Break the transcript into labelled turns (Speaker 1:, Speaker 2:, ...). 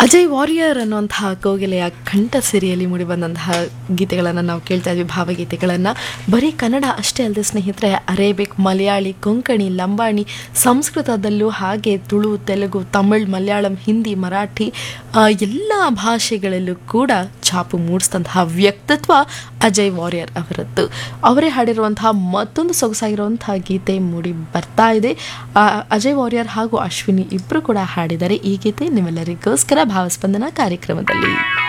Speaker 1: Ajay warrior ಅನ್ನುವಂತಹ ಕೋಗಿಲೆಯ ಕಂಠ ಸಿರಿಯಲ್ಲಿ ಮೂಡಿಬಂದಂತಹ ಗೀತೆಗಳನ್ನು ನಾವು ಕೇಳ್ತಾ ಇದ್ವಿ ಭಾವಗೀತೆಗಳನ್ನು ಬರೀ ಕನ್ನಡ ಅಷ್ಟೇ ಅಲ್ಲದೆ ಸ್ನೇಹಿತರೆ ಅರೇಬಿಕ್ ಮಲಯಾಳಿ ಕೊಂಕಣಿ ಲಂಬಾಣಿ ಸಂಸ್ಕೃತದಲ್ಲೂ ಹಾಗೆ ತುಳು ತೆಲುಗು ತಮಿಳ್ ಮಲಯಾಳಂ ಹಿಂದಿ ಮರಾಠಿ ಆ, ಎಲ್ಲ ಭಾಷೆಗಳಲ್ಲೂ ಕೂಡ ಛಾಪು ಮೂಡಿಸಿದಂತಹ ವ್ಯಕ್ತಿತ್ವ ಅಜಯ್ ವಾರಿಯರ್ ಅವರದ್ದು ಅವರೇ ಹಾಡಿರುವಂತಹ ಮತ್ತೊಂದು ಸೊಗಸಾಗಿರುವಂತಹ ಗೀತೆ ಮೂಡಿ ಬರ್ತಾ ಇದೆ ಆ, ಅಜಯ್ ವಾರಿಯರ್ ಹಾಗೂ ಅಶ್ವಿನಿ ಇಬ್ಬರು ಕೂಡ ಹಾಡಿದ್ದಾರೆ ಈ ಗೀತೆ ನಿಮ್ಮೆಲ್ಲರಿಗೋಸ್ಕರ ಭಾವಸ್ಪಂದನ ಕಾರ್ಯಕ್ರಮದಲ್ಲಿ